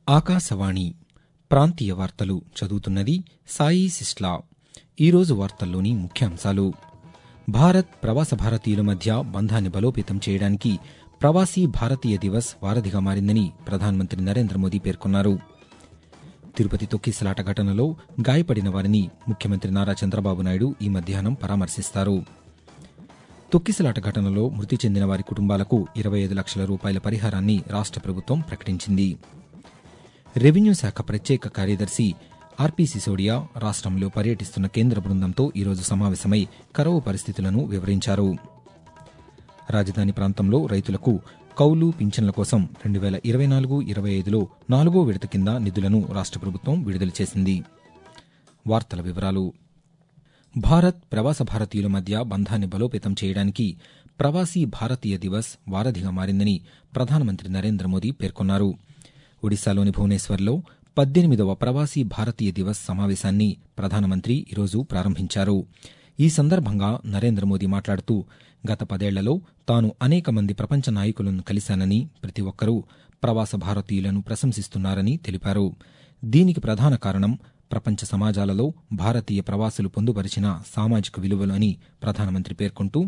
ఆకాశవాణి ప్రాంతీయ వార్తలు చదువుతున్నది సాయి సిస్లా ఈరోజు వార్తల్లోని ముఖ్యాంశాలు భారత్ ప్రవాస భారతీయుల మధ్య బంధాన్ని బలోపేతం చేయడానికి ప్రవాసీ భారతీయ దివస్ వారధిగా మారిందని ప్రధానమంత్రి నరేంద్ర మోదీ పేర్కొన్నారు తిరుపతి తొక్కిసలాట ఘటనలో గాయపడిన వారిని ముఖ్యమంత్రి నారా చంద్రబాబు నాయుడు ఈ మధ్యాహ్నం పరామర్శిస్తారు తొక్కిసలాట ఘటనలో మృతి చెందిన వారి కుటుంబాలకు ఇరవై ఐదు లక్షల రూపాయల పరిహారాన్ని రాష్ట ప్రభుత్వం ప్రకటించింది రెవెన్యూ శాఖ ప్రత్యేక కార్యదర్శి ఆర్పీ సిసోడియా రాష్ట్రంలో పర్యటిస్తున్న కేంద్ర బృందంతో ఈరోజు సమావేశమై కరవు పరిస్థితులను వివరించారు రాజధాని ప్రాంతంలో రైతులకు కౌలు పింఛన్ల కోసం రెండు వేల ఇరవై నాలుగు ఇరవై ఐదులో నాలుగో విడత కింద నిధులను రాష్ట ప్రభుత్వం విడుదల చేసింది వార్తల వివరాలు భారత్ ప్రవాస భారతీయుల మధ్య బంధాన్ని బలోపేతం చేయడానికి ప్రవాసీ భారతీయ దివస్ వారధిగా మారిందని ప్రధానమంత్రి నరేంద్ర మోదీ పేర్కొన్నారు ఒడిశాలోని భువనేశ్వర్లో పద్దెనిమిదవ ప్రవాసీ భారతీయ దివస్ సమావేశాన్ని ప్రధానమంత్రి ఈరోజు ప్రారంభించారు ఈ సందర్భంగా నరేంద్ర మోదీ మాట్లాడుతూ గత పదేళ్లలో తాను అనేక మంది ప్రపంచ నాయకులను కలిశానని ప్రతి ఒక్కరూ ప్రవాస భారతీయులను ప్రశంసిస్తున్నారని తెలిపారు దీనికి ప్రధాన కారణం ప్రపంచ సమాజాలలో భారతీయ ప్రవాసులు పొందుపరిచిన సామాజిక విలువలు అని ప్రధానమంత్రి పేర్కొంటూ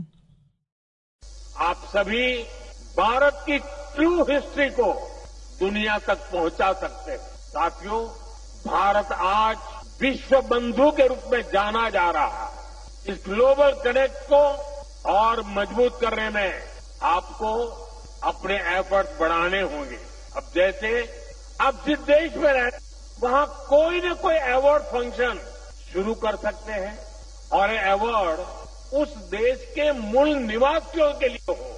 आप सभी भारत की ट्रू हिस्ट्री को दुनिया तक पहुंचा सकते हैं साथियों भारत आज विश्व बंधु के रूप में जाना जा रहा है इस ग्लोबल कनेक्ट को और मजबूत करने में आपको अपने एफर्ट्स बढ़ाने होंगे अब जैसे आप जिस देश में रहते वहां कोई न कोई अवार्ड फंक्शन शुरू कर सकते हैं और ये अवार्ड उस देश के मूल निवासियों के लिए हो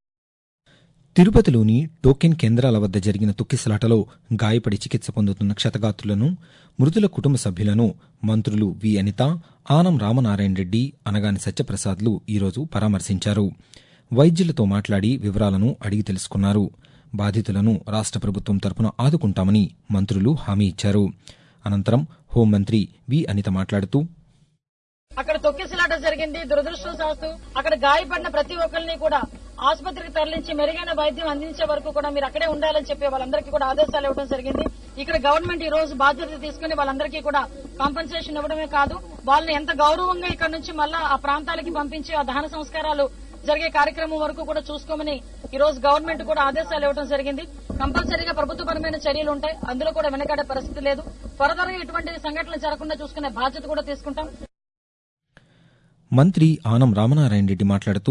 తిరుపతిలోని టోకెన్ కేంద్రాల వద్ద జరిగిన తొక్కిసలాటలో గాయపడి చికిత్స పొందుతున్న క్షతగాత్రులను మృతుల కుటుంబ సభ్యులను మంత్రులు వి అనిత ఆనం రామనారాయణ రెడ్డి అనగాని సత్యప్రసాద్లు ఈరోజు పరామర్శించారు వైద్యులతో మాట్లాడి వివరాలను అడిగి తెలుసుకున్నారు బాధితులను రాష్ట ప్రభుత్వం తరపున ఆదుకుంటామని మంత్రులు హామీ ఇచ్చారు అనంతరం హోంమంత్రి వి అనిత మాట్లాడుతూ అక్కడ తొక్కిసలాట జరిగింది దురదృష్టవశాత్తు అక్కడ గాయపడిన ప్రతి ఒక్కరిని కూడా ఆసుపత్రికి తరలించి మెరుగైన వైద్యం అందించే వరకు కూడా మీరు అక్కడే ఉండాలని చెప్పి వాళ్ళందరికీ కూడా ఆదేశాలు ఇవ్వడం జరిగింది ఇక్కడ గవర్నమెంట్ ఈ రోజు బాధ్యత తీసుకుని వాళ్ళందరికీ కూడా కాంపన్సేషన్ ఇవ్వడమే కాదు వాళ్ళని ఎంత గౌరవంగా ఇక్కడ నుంచి మళ్ళా ఆ ప్రాంతాలకి పంపించి ఆ దహన సంస్కారాలు జరిగే కార్యక్రమం వరకు కూడా చూసుకోమని ఈ రోజు గవర్నమెంట్ కూడా ఆదేశాలు ఇవ్వడం జరిగింది కంపల్సరీగా ప్రభుత్వపరమైన చర్యలు ఉంటాయి అందులో కూడా వెనకాడే పరిస్థితి లేదు ఫర్దర్ గా ఇటువంటి సంఘటనలు జరగకుండా చూసుకునే బాధ్యత కూడా తీసుకుంటాం మంత్రి ఆనం రామనారాయణ రెడ్డి మాట్లాడుతూ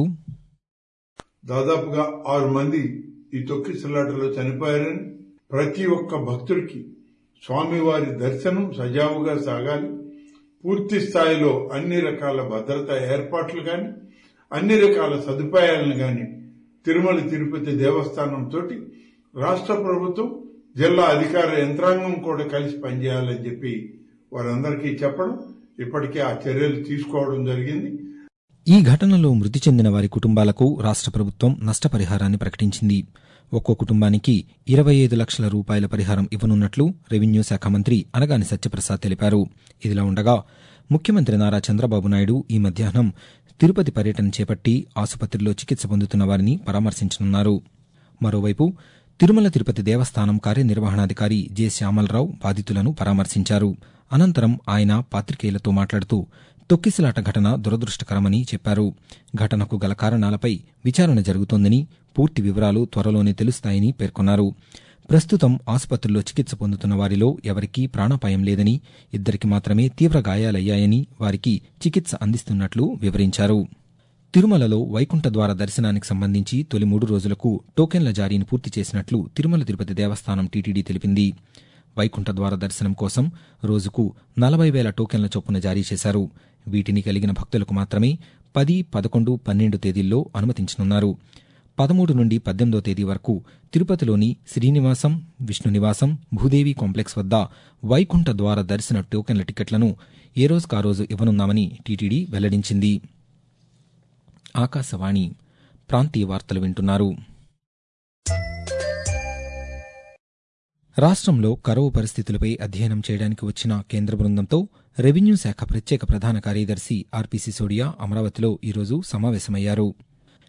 దాదాపుగా ఆరు మంది ఈ తొక్కిసలాటలో చనిపోయారని ప్రతి ఒక్క భక్తుడికి స్వామివారి దర్శనం సజావుగా సాగాలి పూర్తి స్థాయిలో అన్ని రకాల భద్రతా ఏర్పాట్లు గాని అన్ని రకాల సదుపాయాలను గాని తిరుమల తిరుపతి దేవస్థానం తోటి రాష్ట్ర ప్రభుత్వం జిల్లా అధికార యంత్రాంగం కూడా కలిసి పనిచేయాలని చెప్పి వారందరికీ చెప్పడం ఇప్పటికే ఆ చర్యలు తీసుకోవడం జరిగింది ఈ ఘటనలో మృతి చెందిన వారి కుటుంబాలకు రాష్ట ప్రభుత్వం నష్టపరిహారాన్ని ప్రకటించింది ఒక్కో కుటుంబానికి ఇరవై ఐదు లక్షల రూపాయల పరిహారం ఇవ్వనున్నట్లు రెవెన్యూ శాఖ మంత్రి అనగాని సత్యప్రసాద్ తెలిపారు ఇదిలా ఉండగా ముఖ్యమంత్రి నారా చంద్రబాబు నాయుడు ఈ మధ్యాహ్నం తిరుపతి పర్యటన చేపట్టి ఆసుపత్రిలో చికిత్స పొందుతున్న వారిని పరామర్శించనున్నారు మరోవైపు తిరుమల తిరుపతి దేవస్థానం కార్యనిర్వహణాధికారి జె శ్యామలరావు బాధితులను పరామర్శించారు అనంతరం ఆయన పాత్రికేయులతో మాట్లాడుతూ తొక్కిసలాట ఘటన దురదృష్టకరమని చెప్పారు ఘటనకు గల కారణాలపై విచారణ జరుగుతోందని పూర్తి వివరాలు త్వరలోనే తెలుస్తాయని పేర్కొన్నారు ప్రస్తుతం ఆసుపత్రిలో చికిత్స పొందుతున్న వారిలో ఎవరికీ ప్రాణాపాయం లేదని ఇద్దరికి మాత్రమే తీవ్ర గాయాలయ్యాయని వారికి చికిత్స అందిస్తున్నట్లు వివరించారు తిరుమలలో వైకుంఠ ద్వార దర్శనానికి సంబంధించి తొలి మూడు రోజులకు టోకెన్ల జారీని పూర్తి చేసినట్లు తిరుమల తిరుపతి దేవస్థానం టీటీడీ తెలిపింది వైకుంఠ ద్వార దర్శనం కోసం రోజుకు నలభై వేల టోకెన్ల చొప్పున జారీ చేశారు వీటిని కలిగిన భక్తులకు మాత్రమే పది పదకొండు పన్నెండు తేదీల్లో అనుమతించనున్నారు పదమూడు నుండి పద్దెనిమిదో తేదీ వరకు తిరుపతిలోని శ్రీనివాసం విష్ణు నివాసం భూదేవి కాంప్లెక్స్ వద్ద వైకుంఠ ద్వార దర్శన టోకెన్ల టికెట్లను ఏ రోజుకా రోజు ఇవ్వనున్నామని టీటీడీ వెల్లడించింది ఆకాశవాణి ప్రాంతీయ వార్తలు వింటున్నారు రాష్ట్రంలో కరువు పరిస్థితులపై అధ్యయనం చేయడానికి వచ్చిన కేంద్ర బృందంతో రెవెన్యూ శాఖ ప్రత్యేక ప్రధాన కార్యదర్శి ఆర్పీ సిసోడియా అమరావతిలో ఈరోజు సమావేశమయ్యారు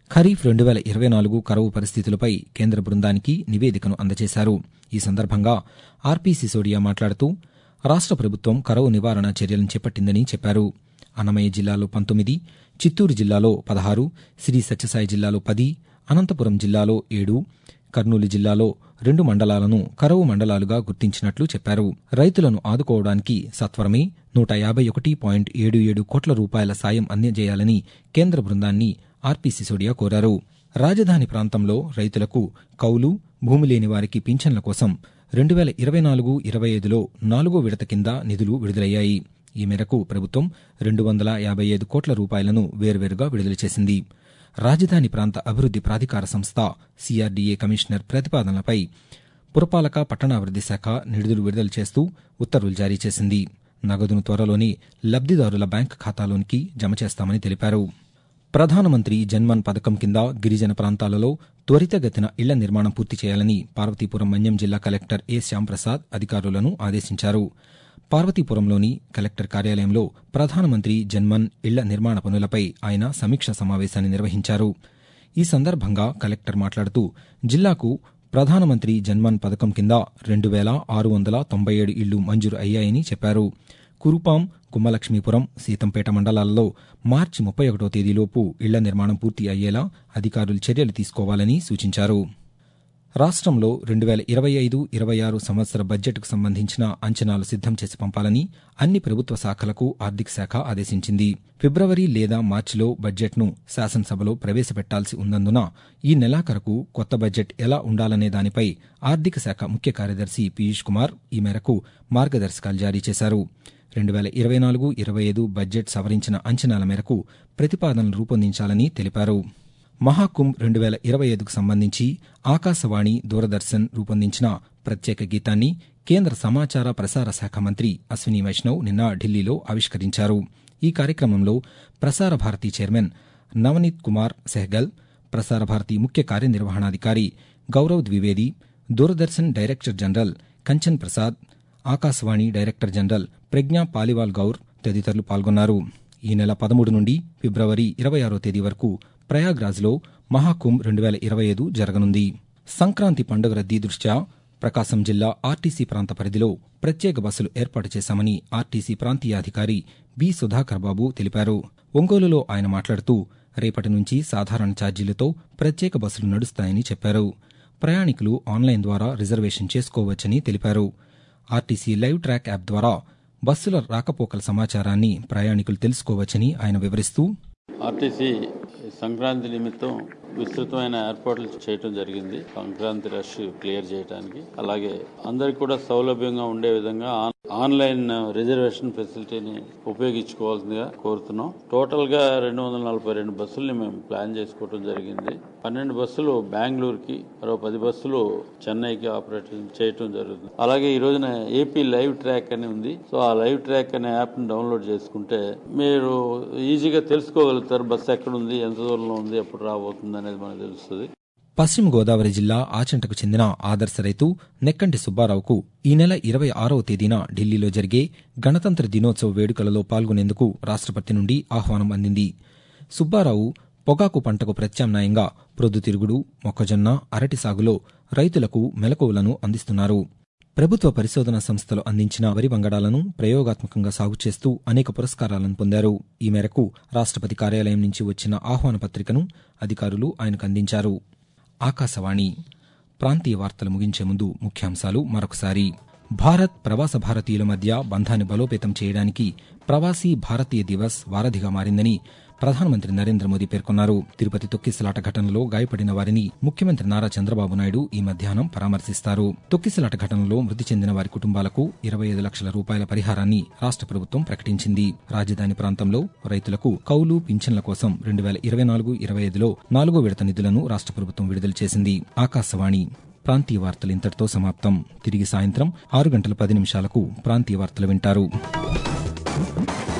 ఖరీఫ్ రెండు వేల ఇరవై నాలుగు కరువు పరిస్థితులపై కేంద్ర బృందానికి నివేదికను అందజేశారు ఈ సందర్భంగా ఆర్పీ సిసోడియా మాట్లాడుతూ రాష్ట ప్రభుత్వం కరువు నివారణ చర్యలను చేపట్టిందని చెప్పారు అన్నమయ్య జిల్లాలో పంతొమ్మిది చిత్తూరు జిల్లాలో పదహారు శ్రీ సత్యసాయి జిల్లాలో పది అనంతపురం జిల్లాలో ఏడు కర్నూలు జిల్లాలో రెండు మండలాలను కరువు మండలాలుగా గుర్తించినట్లు చెప్పారు రైతులను ఆదుకోవడానికి సత్వరమే నూట యాభై ఒకటి పాయింట్ ఏడు ఏడు కోట్ల రూపాయల సాయం అందజేయాలని కేంద్ర బృందాన్ని ఆర్పీ సిసోడియా కోరారు రాజధాని ప్రాంతంలో రైతులకు కౌలు భూమి లేని వారికి పింఛన్ల కోసం రెండు వేల ఇరవై నాలుగు ఇరవై ఐదులో నాలుగో విడత కింద నిధులు విడుదలయ్యాయి ఈ మేరకు ప్రభుత్వం రెండు వందల యాభై ఐదు కోట్ల రూపాయలను వేర్వేరుగా విడుదల చేసింది రాజధాని ప్రాంత అభివృద్ది ప్రాధికార సంస్థ సిఆర్డీఏ కమిషనర్ ప్రతిపాదనలపై పురపాలక పట్టణాభివృద్ది శాఖ నిధులు విడుదల చేస్తూ ఉత్తర్వులు జారీ చేసింది నగదును త్వరలోనే లబ్దిదారుల బ్యాంకు ఖాతాలోనికి జమ చేస్తామని తెలిపారు ప్రధానమంత్రి జన్మన్ పథకం కింద గిరిజన ప్రాంతాలలో త్వరితగతిన ఇళ్ల నిర్మాణం పూర్తి చేయాలని పార్వతీపురం మన్యం జిల్లా కలెక్టర్ ఏ శ్యాంప్రసాద్ అధికారులను ఆదేశించారు పార్వతీపురంలోని కలెక్టర్ కార్యాలయంలో ప్రధానమంత్రి జన్మన్ ఇళ్ల నిర్మాణ పనులపై ఆయన సమీక్ష సమావేశాన్ని నిర్వహించారు ఈ సందర్భంగా కలెక్టర్ మాట్లాడుతూ జిల్లాకు ప్రధానమంత్రి జన్మన్ పథకం కింద రెండు వేల ఆరు వందల తొంభై ఏడు ఇళ్లు మంజూరు అయ్యాయని చెప్పారు కురుపాం గుమ్మలక్ష్మీపురం సీతంపేట మండలాల్లో మార్చి ముప్పై ఒకటో తేదీలోపు ఇళ్ల నిర్మాణం పూర్తి అయ్యేలా అధికారులు చర్యలు తీసుకోవాలని సూచించారు రాష్ట్రంలో రెండు వేల ఇరవై ఐదు ఇరవై ఆరు సంవత్సర బడ్జెట్కు సంబంధించిన అంచనాలు సిద్దం చేసి పంపాలని అన్ని ప్రభుత్వ శాఖలకు ఆర్థిక శాఖ ఆదేశించింది ఫిబ్రవరి లేదా మార్చిలో బడ్జెట్ను శాసనసభలో ప్రవేశపెట్టాల్సి ఉన్నందున ఈ నెలాఖరుకు కొత్త బడ్జెట్ ఎలా ఉండాలనే దానిపై ఆర్థిక శాఖ ముఖ్య కార్యదర్శి పీయూష్ కుమార్ ఈ మేరకు మార్గదర్శకాలు జారీ చేశారు రెండు వేల ఇరవై నాలుగు ఇరవై ఐదు బడ్జెట్ సవరించిన అంచనాల మేరకు ప్రతిపాదనలు రూపొందించాలని తెలిపారు మహాకుంభ్ రెండు వేల ఇరవై ఐదుకు సంబంధించి ఆకాశవాణి దూరదర్శన్ రూపొందించిన ప్రత్యేక గీతాన్ని కేంద్ర సమాచార ప్రసార శాఖ మంత్రి అశ్విని వైష్ణవ్ నిన్న ఢిల్లీలో ఆవిష్కరించారు ఈ కార్యక్రమంలో ప్రసార భారతి చైర్మన్ నవనీత్ కుమార్ సెహ్గల్ ప్రసార భారతి ముఖ్య కార్యనిర్వహణాధికారి Gaurav Dwivedi Doordarshan director general Kanchan Prasad Akashvani director general Pragya Paliwal Gaur తదితరులు పాల్గొన్నారు ఈ నెల పదమూడు నుండి ఫిబ్రవరి ఇరవై ఆరో తేదీ వరకు ప్రయాగ్రాజ్లో మహాకుంభ్ రెండు వేల ఇరవై ఐదు జరగనుంది సంక్రాంతి పండుగ రద్దీ దృష్ట్యా ప్రకాశం జిల్లా ఆర్టీసీ ప్రాంత పరిధిలో ప్రత్యేక బస్సులు ఏర్పాటు చేశామని ఆర్టీసీ ప్రాంతీయాధికారి బి సుధాకర్ బాబు తెలిపారు ఒంగోలులో ఆయన మాట్లాడుతూ రేపటి నుంచి సాధారణ ఛార్జీలతో ప్రత్యేక బస్సులు నడుస్తాయని చెప్పారు ప్రయాణికులు ఆన్లైన్ ద్వారా రిజర్వేషన్ చేసుకోవచ్చని తెలిపారు ఆర్టీసీ లైవ్ ట్రాక్ యాప్ ద్వారా బస్సుల రాకపోకల సమాచారాన్ని ప్రయాణికులు తెలుసుకోవచ్చని ఆయన వివరిస్తూ ఆర్టీసీ సంక్రాంతి నిమిత్తం విస్తృతమైన ఏర్పాట్లు చేయటం జరిగింది సంక్రాంతి రష్ క్లియర్ చేయడానికి అలాగే అందరికి కూడా సౌలభ్యంగా ఉండే విధంగా ఆన్- ఆన్లైన్ రిజర్వేషన్ ఫెసిలిటీని ఉపయోగించుకోవాల్సిందిగా కోరుతున్నాం టోటల్ గా రెండు వందల నలభై రెండు బస్సుల్ని మేము ప్లాన్ చేసుకోవడం జరిగింది పన్నెండు బస్సులు బెంగళూరుకి మరో పది బస్సులు చెన్నైకి ఆపరేట్ చేయటం జరుగుతుంది అలాగే ఈ రోజున ఏపీ లైవ్ ట్రాక్ అని ఉంది సో ఆ లైవ్ ట్రాక్ అనే యాప్ ని డౌన్లోడ్ చేసుకుంటే మీరు ఈజీగా తెలుసుకోగలుగుతారు బస్సు ఎక్కడ ఉంది ఎంత దూరంలో ఉంది ఎప్పుడు రాబోతుంది అనేది మనకు తెలుస్తుంది పశ్చిమ గోదావరి జిల్లా ఆచంటకు చెందిన ఆదర్శ రైతు నెక్కంటి సుబ్బారావుకు ఈ నెల ఇరవై ఆరవ తేదీన ఢిల్లీలో జరిగే గణతంత్ర దినోత్సవ వేడుకలలో పాల్గొనేందుకు రాష్ట్రపతి నుండి ఆహ్వానం అందింది సుబ్బారావు పొగాకు పంటకు ప్రత్యామ్నాయంగా ప్రొద్దుతిరుగుడు మొక్కజొన్న అరటి సాగులో రైతులకు మెలకువలను అందిస్తున్నారు ప్రభుత్వ పరిశోధన సంస్థలు అందించిన వరి వంగడాలను ప్రయోగాత్మకంగా సాగు చేస్తూ అనేక పురస్కారాలను పొందారు ఈ మేరకు రాష్ట్రపతి కార్యాలయం నుంచి వచ్చిన ఆహ్వాన పత్రికను అధికారులు ఆయనకు అందించారు ఆకాశవాణి ప్రాంతీయ వార్తలు ముగించే ముందు ముఖ్యాంశాలు మరొకసారి భారత్ ప్రవాస భారతీయుల మధ్య బంధాన్ని బలోపేతం చేయడానికి ప్రవాసీ భారతీయ దివస్ వారధిగా మారిందని ప్రధానమంత్రి నరేంద్ర మోదీ పేర్కొన్నారు తిరుపతి తొక్కిసలాట ఘటనలో గాయపడిన వారిని ముఖ్యమంత్రి నారా చంద్రబాబు నాయుడు ఈ మధ్యాహ్నం పరామర్శిస్తారు తొక్కిసలాట ఘటనలో మృతి చెందిన వారి కుటుంబాలకు ఇరవై ఐదు లక్షల రూపాయల పరిహారాన్ని రాష్ట్ర ప్రభుత్వం ప్రకటించింది రాజధాని ప్రాంతంలో రైతులకు కౌలు పింఛన్ల కోసం రెండు వేల ఇరవై నాలుగు ఇరవై ఐదులో నాలుగో విడత నిధులను రాష్ట్ర ప్రభుత్వం విడుదల చేసింది ఆకాశవాణి ప్రాంతీయ వార్తలు ఇంతటితో సమాప్తం తిరిగి సాయంత్రం ఆరు గంటల పది నిమిషాలకు ప్రాంతీయ వార్తలు వింటారు